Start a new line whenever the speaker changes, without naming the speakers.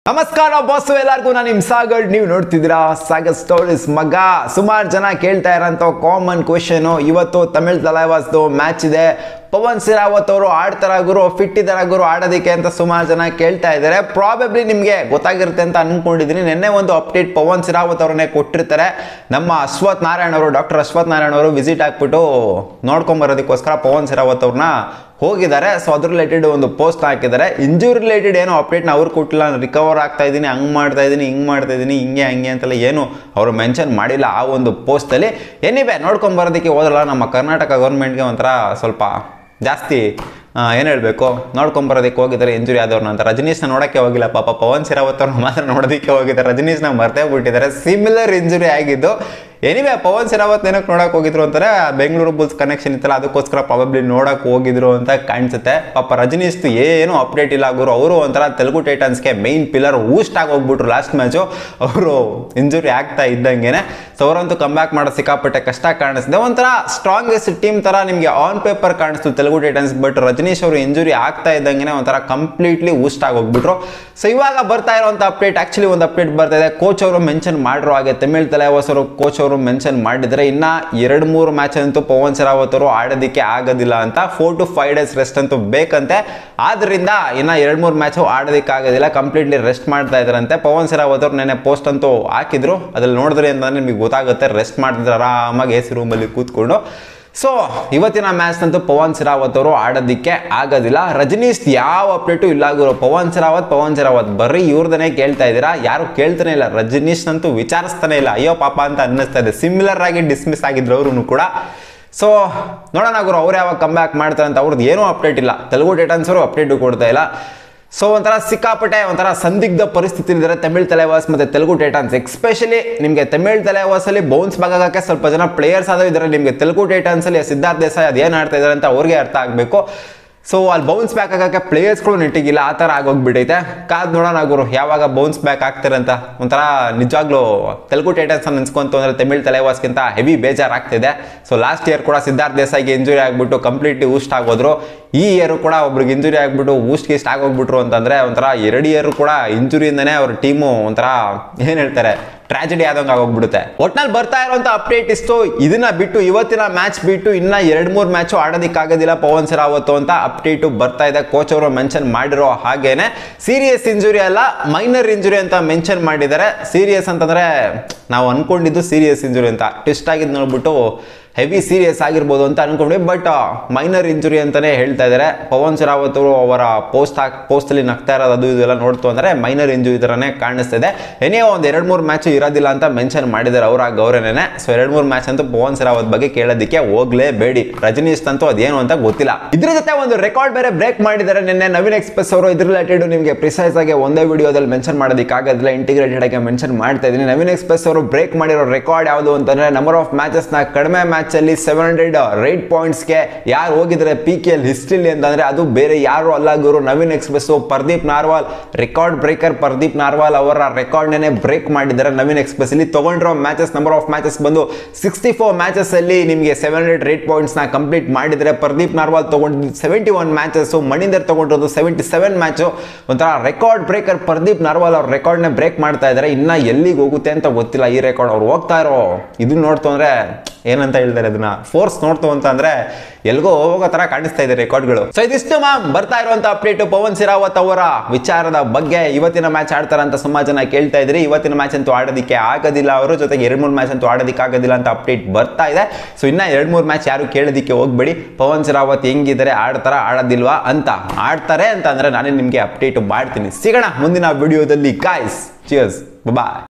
ನಮಸ್ಕಾರ ಬಾಸು ಎಲ್ಲರಿಗೂ ನಾನು ನಿಮ್ ಸಾಗರ್ ನೀವು ನೋಡ್ತಿದ್ದೀರಾ ಸಾಗರ್ ಸ್ಟೋರೀಸ್ ಮಗ ಸುಮಾರು ಜನ ಕೇಳ್ತಾ ಇರೋಂಥ ಕಾಮನ್ ಕ್ವೆಶನ್ ಇವತ್ತು ತಮಿಳ್ ತಲೈವಾಸ್ದು ಮ್ಯಾಚ್ ಇದೆ ಪವನ್ ಸಿರಾವತ್ ಅವರು ಆಡ್ತಾರ ಗುರು ಫಿಟ್ ಇದಾರ ಗುರು ಆಡೋದಕ್ಕೆ ಅಂತ ಸುಮಾರು ಜನ ಕೇಳ್ತಾ ಇದ್ದಾರೆ ಪ್ರಾಬಬ್ಲಿ ನಿಮಗೆ ಗೊತ್ತಾಗಿರುತ್ತೆ ಅಂತ ಅನ್ಕೊಂಡಿದ್ದೀನಿ ನಿನ್ನೆ ಒಂದು ಅಪ್ಡೇಟ್ ಪವನ್ ಸಿರಾವತ್ ಅವ್ರನ್ನೇ ಕೊಟ್ಟಿರ್ತಾರೆ ನಮ್ಮ ಅಶ್ವಥ್ ನಾರಾಯಣ್ ಅವರು ಡಾಕ್ಟರ್ ಅಶ್ವಥ್ ನಾರಾಯಣ್ ಅವರು ವಿಸಿಟ್ ಹಾಕ್ಬಿಟ್ಟು ನೋಡ್ಕೊಂಬರೋದಕ್ಕೋಸ್ಕರ ಪವನ್ ಸಿರಾವತ್ ಅವ್ರನ್ನ ಹೋಗಿದ್ದಾರೆ ಸೊ ಅದ್ರ ರಿಲೇಟೆಡ್ ಒಂದು ಪೋಸ್ಟ್ ಹಾಕಿದ್ದಾರೆ ಇಂಜುರಿ ರಿಲೇಟೆಡ್ ಏನೋ ಅಪ್ಡೇಟ್ನ ಅವ್ರು ಕೊಟ್ಟಿಲ್ಲ ನಾನು ರಿಕವರ್ ಆಗ್ತಾ ಇದ್ದೀನಿ ಹಂಗೆ ಮಾಡ್ತಾ ಇದ್ದೀನಿ ಹಿಂಗೆ ಮಾಡ್ತಾ ಇದ್ದೀನಿ ಹಿಂಗೆ ಹಂಗೆ ಅಂತೆಲ್ಲ ಏನು ಅವರು ಮೆನ್ಷನ್ ಮಾಡಿಲ್ಲ ಆ ಒಂದು ಪೋಸ್ಟಲ್ಲಿ ಎನಿವೆ ನೋಡ್ಕೊಂಡ್ ಬರೋದಕ್ಕೆ ಹೋದ್ರಲ್ಲ ನಮ್ಮ ಕರ್ನಾಟಕ ಗೌರ್ಮೆಂಟ್ಗೆ ಒಂಥರ ಸ್ವಲ್ಪ ಜಾಸ್ತಿ ಏನು ಹೇಳಬೇಕು ನೋಡ್ಕೊಂಬರೋದಕ್ಕೆ ಹೋಗಿದ್ದಾರೆ ಇಂಜುರಿ ಆದವ್ರನ್ನ ಅಂತ ರಜನೀಶ್ನ ನೋಡೋಕ್ಕೆ ಹೋಗಿಲ್ಲ ಪಾಪ ಪವನ್ ಸಿರಾವತ್ ಅವ್ರನ್ನ ಮಾತ್ರ ನೋಡೋದಕ್ಕೆ ಹೋಗಿದ್ದಾರೆ ರಜನೀಶ್ನ ಮರ್ತೇ ಬಿಟ್ಟಿದ್ದಾರೆ ಸಿಮಿಲರ್ ಇಂಜುರಿ ಆಗಿದ್ದು ಎನಿವೆ ಪವನ್ ಸಿರಾವತ್ ಏನಕ್ಕೆ ನೋಡಕ್ ಹೋಗಿದ್ರು ಅಂತಾರೆ ಬೆಂಗಳೂರು ಬುಲ್ಸ್ ಕನೆಕ್ಷನ್ ಇತ್ತಲ್ಲ ಅದಕ್ಕೋಸ್ಕರ ಪ್ರಾಬಬ್ಲಿ ನೋಡಕ್ ಹೋಗಿದ್ರು ಅಂತ ಕಾಣಿಸುತ್ತೆ ಪಾಪ ರಜನೀಶ್ದು ಏನು ಅಪ್ಡೇಟ್ ಇಲ್ಲ ಗುರು ಅವರು ಒಂಥರ ತೆಲುಗು ಟೈಟನ್ಸ್ಗೆ ಮೈನ್ ಪಿಲ್ಲರ್ ಊಸ್ಟ್ ಆಗಿ ಹೋಗ್ಬಿಟ್ರು ಲಾಸ್ಟ್ ಮ್ಯಾಚು ಅವರು ಇಂಜುರಿ ಆಗ್ತಾ ಇದ್ದಂಗೆನೆ ಸೊ ಅವರಂತೂ ಕಮ್ ಬ್ಯಾಕ್ ಮಾಡೋದು ಸಿಕ್ಕಾಪಟ್ಟೆ ಕಷ್ಟ ಕಾಣಿಸ್ತಿದೆ ಒಂಥರ ಸ್ಟ್ರಾಂಗೆಸ್ಟ್ ಟೀಮ್ ತರ ನಿಮಗೆ ಆನ್ ಪೇಪರ್ ಕಾಣಿಸ್ತು ತೆಲುಗು ಟೈಟನ್ಸ್ ಬಟ್ ರಜನೀಶ್ ಅವರು ಇಂಜುರಿ ಆಗ್ತಾ ಇದ್ದಂಗೆ ಒಂಥರ ಕಂಪ್ಲೀಟ್ಲಿ ಊಸ್ಟ್ ಆಗಿ ಹೋಗ್ಬಿಟ್ರು ಸೊ ಇವಾಗ ಬರ್ತಾ ಇರುವಂತ ಅಪ್ಡೇಟ್ ಆಕ್ಚುಲಿ ಒಂದು ಅಪ್ಡೇಟ್ ಬರ್ತಾ ಇದೆ ಕೋಚ್ ಅವರು ಮೆನ್ಷನ್ ಮಾಡಿರೋ ಹಾಗೆ ತಮಿಳ್ ತಲೆವಾಸ್ ಅವರು ಕೋಚ್ ಅವರು ಮೆನ್ಷನ್ ಮಾಡಿದ್ರೆ ಇನ್ನ ಎರಡು ಮೂರು ಮ್ಯಾಚ್ ಅಂತೂ ಪವನ್ ಶರಾವತ್ ಅವರು ಆಡೋದಕ್ಕೆ ಆಗೋದಿಲ್ಲ ಅಂತ four to five days rest ಅಂತೂ ಬೇಕಂತೆ ಆದ್ರಿಂದ ಇನ್ನ ಎರಡು ಮೂರು ಮ್ಯಾಚ್ ಆಡೋದಕ್ಕೆ ಆಗೋದಿಲ್ಲ ಕಂಪ್ಲೀಟ್ಲಿ ರೆಸ್ಟ್ ಮಾಡ್ತಾ ಇದ್ರಂತೆ ಪವನ್ ಶರಾವತ್ ಅವರು ನೆನೆ ಪೋಸ್ಟ್ ಅಂತೂ ಹಾಕಿದ್ರು ಅದ್ರಲ್ಲಿ ನೋಡಿದ್ರಿ ಅಂತಂದ್ರೆ ನಿಮಗೆ ಗೊತ್ತಾಗುತ್ತೆ ರೆಸ್ಟ್ ಮಾಡ್ತಿದ್ರು ಆರಾಮಾಗಿ ಎ ಸಿ ರೂಮಲ್ಲಿ ಕೂತ್ಕೊಂಡು ಸೊ ಇವತ್ತಿನ ಮ್ಯಾಚ್ ಅಂತೂ ಪವನ್ ಸಿರಾವತ್ ಅವರು ಆಡೋದಕ್ಕೆ ಆಗೋದಿಲ್ಲ ರಜನೀಶ್ ಯಾವ ಅಪ್ಡೇಟು ಇಲ್ಲ ಗುರು ಪವನ್ ಸಿರಾವತ್ ಪವನ್ ಸಿರಾವತ್ ಬರ್ರಿ ಇವ್ರದನ್ನೇ ಕೇಳ್ತಾ ಇದ್ದೀರಾ ಯಾರು ಕೇಳ್ತಾನೆ ಇಲ್ಲ ರಜನೀಶ್ ಅಂತೂ ವಿಚಾರಿಸ್ತಾನೆ ಇಲ್ಲ ಅಯ್ಯೋ ಪಾಪ ಅಂತ ಅನ್ನಿಸ್ತಾ ಇದೆ ಸಿಮಿಲರ್ ಆಗಿ ಡಿಸ್ಮಿಸ್ ಆಗಿದ್ರು ಅವರು ಕೂಡ ಸೊ ನೋಡೋಣ ಗುರು ಅವ್ರು ಯಾವಾಗ ಕಮ್ ಬ್ಯಾಕ್ ಮಾಡ್ತಾರೆ ಅಂತ ಅವ್ರದ್ದು ಏನೂ ಅಪ್ಡೇಟ್ ಇಲ್ಲ ತೆಲುಗು ಟೈಟನ್ಸ್ ಅವರು ಅಪ್ಡೇಟು ಕೊಡ್ತಾ ಇಲ್ಲ ಸೊ ಒಂಥರ ಸಿಕ್ಕಾಪಟ್ಟೆ ಒಂಥರ ಸಂದಿಗ್ಧ ಪರಿಸ್ಥಿತಿ ಇದ್ದಾರೆ ತಮಿಳ್ ತಲೆವಾಸ್ ಮತ್ತೆ ತೆಲುಗು ಟೈಟನ್ಸ್ ಎಕ್ಸ್ಪೆಷಲಿ ನಿಮಗೆ ತಮಿಳ್ ತಲೆವಾಸ್ ಅಲ್ಲಿ ಬೌನ್ಸ್ ಆಗೋಕ್ಕೆ ಸ್ವಲ್ಪ ಜನ ಪ್ಲೇಯರ್ಸ್ ಆದವು ಇದ್ದಾರೆ ನಿಮಗೆ ತೆಲುಗು ಟೈಟನ್ಸ್ ಅಲ್ಲಿ ಸಿದ್ಧಾರ್ಥ್ ದೇಸಾಯಿ ಅದೇನು ಆಡ್ತಾ ಇದ್ದಾರೆ ಅಂತ ಅವ್ರಿಗೆ ಅರ್ಥ ಆಗಬೇಕು ಸೊ ಅಲ್ಲಿ ಬೌನ್ಸ್ ಬ್ಯಾಕ್ ಆಗೋಕ್ಕೆ ಪ್ಲೇಯರ್ಸ್ಗಳು ನೆಟ್ಟಿಗಿಲ್ಲ ಆ ಥರ ಆಗೋಗ್ಬಿಟ್ಟೈತೆ ಕಾದ್ ನೋಡೋಣ ಗುರು ಯಾವಾಗ ಬೌನ್ಸ್ ಬ್ಯಾಕ್ ಆಗ್ತಾರೆ ಅಂತ ಒಂಥರ ನಿಜವಾಗ್ಲೂ ತೆಲುಗು ಟೈಟನ್ಸ್ ನೆನ್ಸ್ಕೊಂತು ಅಂದ್ರೆ ತಮಿಳ್ ತಲೆವಾಸ್ಗಿಂತ ಹೆವಿ ಬೇಜಾರಾಗ್ತಿದೆ ಸೊ ಲಾಸ್ಟ್ ಇಯರ್ ಕೂಡ ಸಿದ್ಧಾರ್ಥ್ ದೇಸಾಯಿಗೆ ಇಂಜುರಿ ಆಗ್ಬಿಟ್ಟು ಕಂಪ್ಲೀಟ್ಲಿ ಊಸ್ಟ್ ಆಗೋದ್ರು ಈ ಇಯರ್ ಕೂಡ ಒಬ್ರಿಗೆ ಇಂಜುರಿ ಆಗ್ಬಿಟ್ಟು ಊಸ್ಟ್ ಗೀಸ್ಟ್ ಆಗೋಗ್ಬಿಟ್ರು ಅಂತಂದ್ರೆ ಒಂಥರ ಎರಡು ಇಯರ್ ಕೂಡ ಇಂಜುರಿಯಿಂದನೇ ಅವ್ರ ಟೀಮು ಒಂಥರ ಏನ್ ಹೇಳ್ತಾರೆ ಟ್ರಾಜಿಡಿ ಆದಂಗೆ ಆಗೋಗ್ಬಿಡುತ್ತೆ ಒಟ್ನಲ್ಲಿ ಬರ್ತಾ ಇರುವಂತ ಅಪ್ಡೇಟ್ ಇಷ್ಟು ಇದನ್ನ ಬಿಟ್ಟು ಇವತ್ತಿನ ಮ್ಯಾಚ್ ಬಿಟ್ಟು ಇನ್ನ ಎರಡ್ ಮೂರ್ ಮ್ಯಾಚು ಆಡೋದಕ್ಕಾಗೋದಿಲ್ಲ ಪವನ್ ಸಿರಾವತ್ತು ಅಂತ ಅಪ್ಡೇಟು ಬರ್ತಾ ಇದೆ ಕೋಚ್ ಅವರು ಮೆನ್ಷನ್ ಮಾಡಿರೋ ಹಾಗೇನೆ ಸೀರಿಯಸ್ ಇಂಜುರಿ ಅಲ್ಲ ಮೈನರ್ ಇಂಜುರಿ ಅಂತ ಮೆನ್ಷನ್ ಮಾಡಿದ್ದಾರೆ ಸೀರಿಯಸ್ ಅಂತಂದ್ರೆ ನಾವು ಅನ್ಕೊಂಡಿದ್ದು ಸೀರಿಯಸ್ ಇಂಜುರಿ ಅಂತ ಟ್ವಿಸ್ಟ್ ಆಗಿದ್ದು ನೋಡ್ಬಿಟ್ಟು ಹೆವಿ ಸೀರಿಯಸ್ ಆಗಿರ್ಬೋದು ಅಂತ ಅನ್ಕೊಂಡ್ವಿ ಬಟ್ ಮೈನರ್ ಇಂಜುರಿ ಅಂತಾನೆ ಹೇಳ್ತಾ ಇದ್ದಾರೆ ಪವನ್ ಶರಾವತ್ ಅವರು ಅವರ ಪೋಸ್ಟ್ ಹಾಕ್ ಪೋಸ್ಟಲ್ಲಿ ನಗ್ತಾ ಇರೋದು ಅದು ಇದೆಲ್ಲ ನೋಡ್ತು ಅಂದ್ರೆ ಮೈನರ್ ಇಂಜುರಿ ಥರನೇ ಕಾಣಿಸ್ತಿದೆ ಏನೇ ಒಂದು ಎರಡು ಮೂರು ಮ್ಯಾಚ್ ಇರೋದಿಲ್ಲ ಅಂತ ಮೆನ್ಷನ್ ಮಾಡಿದ್ದಾರೆ ಅವರ ಗೌರವನೇ ಸೊ ಎರಡು ಮೂರು ಮ್ಯಾಚ್ ಅಂತೂ ಪವನ್ ಶರಾವತ್ ಬಗ್ಗೆ ಕೇಳೋದಕ್ಕೆ ಹೋಗ್ಲೇಬೇಡಿ ರಜನೀಶ್ ಅಂತೂ ಅದೇನು ಅಂತ ಗೊತ್ತಿಲ್ಲ ಇದ್ರ ಜೊತೆ ಒಂದು ರೆಕಾರ್ಡ್ ಬೇರೆ ಬ್ರೇಕ್ ಮಾಡಿದ್ದಾರೆ ನಿನ್ನೆ ನವೀನ್ ಎಕ್ಸ್ಪ್ರೆಸ್ ಅವರು ಇದ್ರ ರಿಲೇಟೆಡ್ ನಿಮಗೆ ಪ್ರಿಸೈಸ್ ಆಗಿ ಒಂದೇ ವಿಡಿಯೋದಲ್ಲಿ ಮೆನ್ಷನ್ ಮಾಡೋದಕ್ಕಾಗೋದಿಲ್ಲ ಇಂಟಿಗ್ರೇಟೆಡ್ ಆಗಿ ಮೆನ್ಷನ್ ಮಾಡ್ತಾ ಇದ್ದೀನಿ ನವೀನ್ ಎಕ್ಸ್ಪ್ರೆಸ್ ಅವರು ಬ್ರೇಕ್ ಮಾಡಿರೋ ರೆಕಾರ್ಡ್ ಯಾವುದು ಅಂತಂದ್ರೆ ನಂಬರ್ ಆಫ್ ಮ್ಯಾಚಸ್ ನ ಕಡಿಮೆ ಮ್ಯಾಚ್ ಅಲ್ಲಿ ಸೆವೆನ್ ಹಂಡ್ರೆಡ್ ರೇಟ್ ಪಾಯಿಂಟ್ಸ್ಗೆ ಯಾರು ಹೋಗಿದ್ದಾರೆ ಪಿ ಕೆ ಎಲ್ ಹಿಸ್ಟ್ರಿಲಿ ಅಂತಂದ್ರೆ ಅದು ಬೇರೆ ಯಾರು ಅಲ್ಲ ಗುರು Naveen express Pardeep Narwal record breaker Pardeep Narwal ಅವರ ರೆಕಾರ್ಡ್ ನೇ ಬ್ರೇಕ್ ಮಾಡಿದ್ದಾರೆ ನವೀನ್ ಎಕ್ಸ್ಪ್ರೆಸ್ ಇಲ್ಲಿ ತಗೊಂಡಿರೋ ಮ್ಯಾಚಸ್ ನಂಬರ್ ಆಫ್ ಮ್ಯಾಚಸ್ ಬಂದು ಸಿಕ್ಸ್ಟಿ ಫೋರ್ ಮ್ಯಾಚಸ್ ಅಲ್ಲಿ ನಿಮಗೆ ಸೆವೆನ್ ಹಂಡ್ರೆಡ್ ರೇಟ್ ಪಾಯಿಂಟ್ಸ್ ನ ಕಂಪ್ಲೀಟ್ ಮಾಡಿದ್ರೆ ಪ್ರದೀಪ್ ನಾರ್ವಾಲ್ ತಗೊಂಡಿದ್ದು ಸೆವೆಂಟಿ ಒನ್ ಮ್ಯಾಚಸ್ ಮಣಿಂದರ್ ತಗೊಂಡಿರೋದು ಸೆವೆಂಟಿ ಸೆವೆನ್ ಮ್ಯಾಚು ಒಂಥರ ರೆಕಾರ್ಡ್ ಬ್ರೇಕರ್ ಪ್ರದೀಪ್ ನಾರ್ವಾಲ್ ಅವ್ರ ರೆಕಾರ್ಡ್ ನ ಬ್ರೇಕ್ ಮಾಡ್ತಾ ಇದ್ದಾರೆ ಇನ್ನ ಎಲ್ಲಿಗೆ ಹೋಗುತ್ತೆ ಅಂತ ಗೊತ್ತಿಲ್ಲ ಈ ರೆಕಾರ್ಡ್ ಅವ್ರು ಹೋಗ್ತಾ ಇರೋ ಇದನ್ನ ನೋಡ್ತು ಅಂದ್ರೆ ಏನಂತ ಹೇಳ್ತಾರೆ ಅದನ್ನ ಫೋರ್ಸ್ ನೋಡ್ತು ಅಂತ ಅಂದ್ರೆ ಎಲ್ಗೋ ಹೋಗೋ ತರ ಕಾಣಿಸ್ತಾ ಇದೆ ರೆಕಾರ್ಡ್ಗಳು ಸೊ ಇದಿಷ್ಟು ಮ್ಯಾಮ್ ಬರ್ತಾ ಇರುವಂತ ಅಪ್ಡೇಟ್ ಪವನ್ ಸಿರಾವತ್ ಅವರ ವಿಚಾರದ ಬಗ್ಗೆ ಇವತ್ತಿನ ಮ್ಯಾಚ್ ಆಡ್ತಾರ ಅಂತ ಸುಮಾರು ಜನ ಕೇಳ್ತಾ ಇದ್ರಿ ಇವತ್ತಿನ ಮ್ಯಾಚ್ ಅಂತೂ ಆಡೋದಕ್ಕೆ ಆಗೋದಿಲ್ಲ ಅವರು ಜೊತೆಗೆ ಎರಡು ಮೂರು ಮ್ಯಾಚ್ ಅಂತೂ ಆಡೋದಕ್ಕೆ ಆಗೋದಿಲ್ಲ ಅಂತ ಅಪ್ಡೇಟ್ ಬರ್ತಾ ಇದೆ ಸೊ ಇನ್ನ ಎರಡು ಮೂರು ಮ್ಯಾಚ್ ಯಾರು ಕೇಳೋದಕ್ಕೆ ಹೋಗ್ಬೇಡಿ ಪವನ್ ಸಿರಾವತ್ ಹೆಂಗಿದ್ದಾರೆ ಆಡ್ತಾರ ಆಡೋದಿಲ್ವಾ ಅಂತ ಆಡ್ತಾರೆ ಅಂತ ಅಂದ್ರೆ ನಾನೇ ನಿಮಗೆ ಅಪ್ಡೇಟ್ ಮಾಡ್ತೀನಿ ಸಿಗೋಣ ಮುಂದಿನ ವಿಡಿಯೋದಲ್ಲಿ ಗಾಯ್ಸ್ ಚಿಯರ್ಸ್ ಬಾಯ್